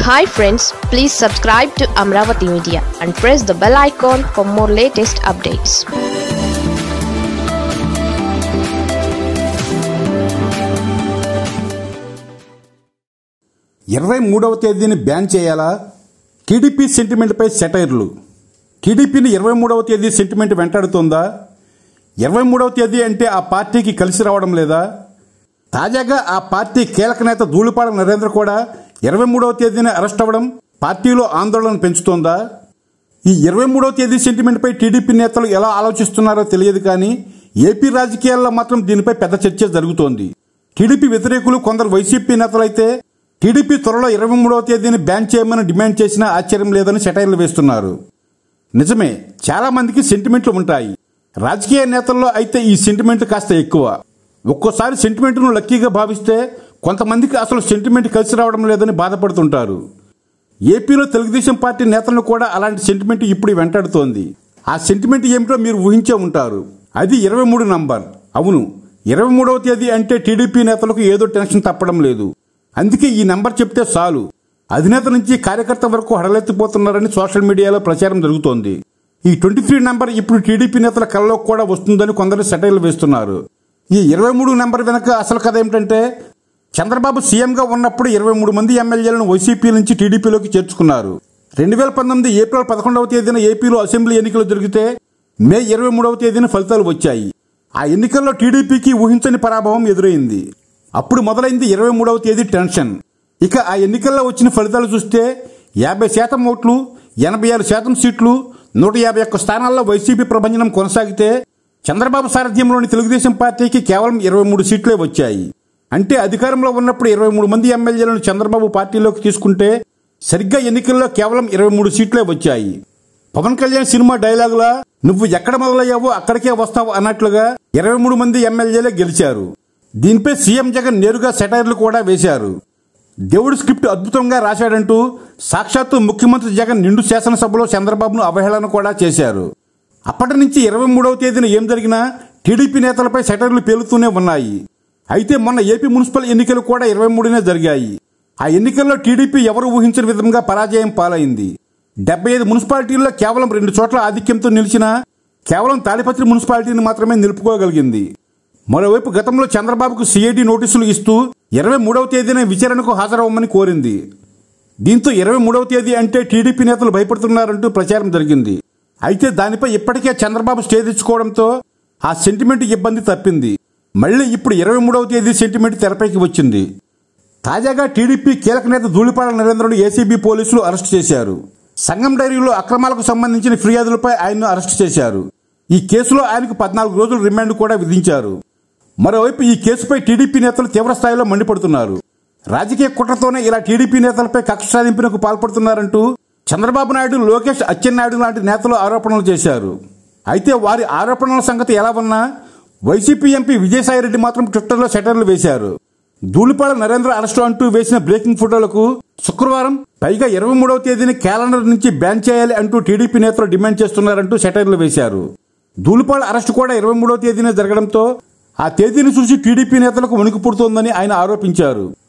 hi friends please subscribe to Amaravati media and press the bell icon for more latest updates ఇరవై మూడవ తేదీని ban చేయాలా TDP సెంటిమెంట్పై సెటైర్లు టీడీపీని ఇరవై మూడవ తేదీ సెంటిమెంట్ వెంటాడుతోందా ఇరవై మూడవ తేదీ అంటే ఆ పార్టీకి కలిసి రావడం లేదా తాజాగా ఆ పార్టీ కీలక నేత ధూళిపాడ నరేంద్ర కూడా ఇరవై మూడవ తేదీన అరెస్ట్ అవ్వడం పార్టీలో ఆందోళన పెంచుతోందా ఈ ఇరవై మూడవ తేదీ సెంటిమెంట్పై టీడీపీ నేతలు ఎలా ఆలోచిస్తున్నారో తెలియదు కానీ ఏపీ రాజకీయాల్లో మాత్రం దీనిపై పెద్ద చర్చ జరుగుతోంది టీడీపీ వ్యతిరేకులు కొందరు వైసీపీ నేతలైతే టీడీపీ త్వరలో ఇరవై మూడవ తేదీని బ్యాన్ చేయమని డిమాండ్ చేసినా ఆశ్చర్యం లేదని సెటైర్లు వేస్తున్నారు నిజమే చాలా మందికి సెంటిమెంట్లు ఉంటాయి రాజకీయ నేతల్లో అయితే ఈ సెంటిమెంట్ కాస్త ఎక్కువ ఒక్కోసారి సెంటిమెంట్ను లక్కీగా భావిస్తే కొంతమందికి అసలు సెంటిమెంట్ కలిసి రావడం లేదని బాధపడుతుంటారు ఏపీలో తెలుగుదేశం పార్టీ నేతలను కూడా అలాంటి సెంటిమెంట్ ఇప్పుడు వెంటాడుతోంది ఆ సెంటిమెంట్ ఏమిటో మీరు ఊహించే ఉంటారు అది ఇరవై మూడు నంబర్ అవును ఇరవై మూడవ తేదీ అంటే టీడీపీ నేతలకు ఏదో టెన్షన్ తప్పడం లేదు అందుకే ఈ నంబర్ చెప్తే చాలు అధినేత నుంచి కార్యకర్త వరకు హడలెత్తిపోతున్నారని సోషల్ మీడియాలో ప్రచారం జరుగుతోంది ఈ ట్వంటీ త్రీ నంబర్ ఇప్పుడు టీడీపీ నేతల కళ్ళలో కూడా వస్తుందని కొందరు సెటైర్లు వేస్తున్నారు ఈ ఇరవై మూడు నంబర్ వెనక అసలు కథ ఏమిటంటే చంద్రబాబు సీఎంగా ఉన్నప్పుడు ఇరవై మూడు మంది ఎమ్మెల్యేలను వైసీపీ నుంచి టీడీపీలోకి చేర్చుకున్నారు రెండు వేల పంతొమ్మిది ఏప్రిల్ పదకొండవ తేదీన ఏపీలో అసెంబ్లీ ఎన్నికలు జరిగితే మే ఇరవై మూడవ తేదీన ఫలితాలు వచ్చాయి ఆ ఎన్నికల్లో టీడీపీకి ఊహించని పరాభవం ఎదురైంది అప్పుడు మొదలైంది ఇరవై మూడవ తేదీ టెన్షన్ ఇక ఆ ఎన్నికల్లో వచ్చిన ఫలితాలు చూస్తే యాభై శాతం ఓట్లు ఎనభై ఆరు శాతం సీట్లు నూట యాభై ఒక్క స్థానాల్లో వైసీపీ ప్రభంజనం కొనసాగితే చంద్రబాబు సారథ్యంలోని తెలుగుదేశం పార్టీకి కేవలం ఇరవై మూడు సీట్లే వచ్చాయి అంటే అధికారంలో ఉన్నప్పుడు ఇరవై మూడు మంది ఎమ్మెల్యేలను చంద్రబాబు పార్టీలోకి తీసుకుంటే సరిగ్గా ఎన్నికల్లో కేవలం ఇరవై మూడు సీట్లే వచ్చాయి పవన్ కళ్యాణ్ సినిమా డైలాగులా నువ్వు ఎక్కడ మొదలయ్యావో అక్కడికే వస్తావు అన్నట్లుగా ఇరవై మూడు మంది ఎమ్మెల్యేలే గెలిచారు దీనిపై సీఎం జగన్ నేరుగా సెటైర్లు కూడా వేశారు దేవుడి స్క్రిప్ట్ అద్భుతంగా రాశాడంటూ సాక్షాత్తు ముఖ్యమంత్రి జగన్ నిండు శాసనసభలో చంద్రబాబును అవహేళన కూడా చేశారు అప్పటి నుంచి ఇరవై మూడవ తేదీన ఏం జరిగినా టీడీపీ నేతలపై సెటర్లు పేలుతూనే ఉన్నాయి అయితే మొన్న ఏపీ మున్సిపల్ ఎన్నికలు కూడా ఇరవై మూడునే జరిగాయి ఆ ఎన్నికల్లో టీడీపీ ఎవరు ఊహించిన విధంగా పరాజయం పాలైంది డెబ్బై ఐదు మున్సిపాలిటీల్లో కేవలం రెండు చోట్ల ఆధిక్యంతో నిలిచినా కేవలం తాడిపత్రి మున్సిపాలిటీని మాత్రమే నిలుపుకోగలిగింది మరోవైపు గతంలో చంద్రబాబుకు సిఐడి నోటీసులు ఇస్తూ ఇరవై మూడవ తేదీన విచారణకు హాజరవ్వమని కోరింది దీంతో ఇరవై మూడవ తేదీ అంటే టీడీపీ నేతలు భయపడుతున్నారంటూ ప్రచారం జరిగింది అయితే దానిపై ఇప్పటికే చంద్రబాబు స్టే తెచ్చుకోవడంతో ఆ సెంటిమెంట్ ఇబ్బంది తప్పింది మళ్ళీ ఇప్పుడు ఇరవై మూడవ తేదీ సెంటిమెంట్ తెరపైకి వచ్చింది తాజాగా టీడీపీ కీలక నేత ధూళిపాల నరేంద్రను ఏసీబీ పోలీసులు అరెస్ట్ చేశారు సంఘం డైరీలో అక్రమాలకు సంబంధించిన ఫిర్యాదులపై ఆయన్ను అరెస్ట్ చేశారు ఈ కేసులో ఆయనకు పద్నాలుగు రోజులు రిమాండ్ కూడా విధించారు మరోవైపు ఈ కేసుపై టీడీపీ నేతలు తీవ్ర స్థాయిలో మండిపడుతున్నారు రాజకీయ కుట్రతోనే ఇలా టీడీపీ నేతలపై కక్ష సాధింపునకు పాల్పడుతున్నారంటూ చంద్రబాబు నాయుడు లోకేష్ అచ్చెన్నాయుడు లాంటి నేతలు ఆరోపణలు చేశారు అయితే వారి ఆరోపణల సంగతి ఎలా ఉన్నా వైసీపీ ఎంపీ విజయసాయిరెడ్డి మాత్రం ట్విట్టర్లో సెటర్లు వేశారు ధూళిపాడ నరేంద్ర అరెస్టు అంటూ వేసిన బ్రేకింగ్ ఫోటోలకు శుక్రవారం పైగా ఇరవై మూడవ తేదీని క్యాలెండర్ నుంచి బ్యాన్ చేయాలి అంటూ టీడీపీ నేతలు డిమాండ్ చేస్తున్నారంటూ సెటైర్లు వేశారు ధూళిపాడ అరెస్టు కూడా ఇరవై మూడవ తేదీనే జరగడంతో ఆ తేదీని చూసి టీడీపీ నేతలకు వణుకు పుడుతోందని ఆయన ఆరోపించారు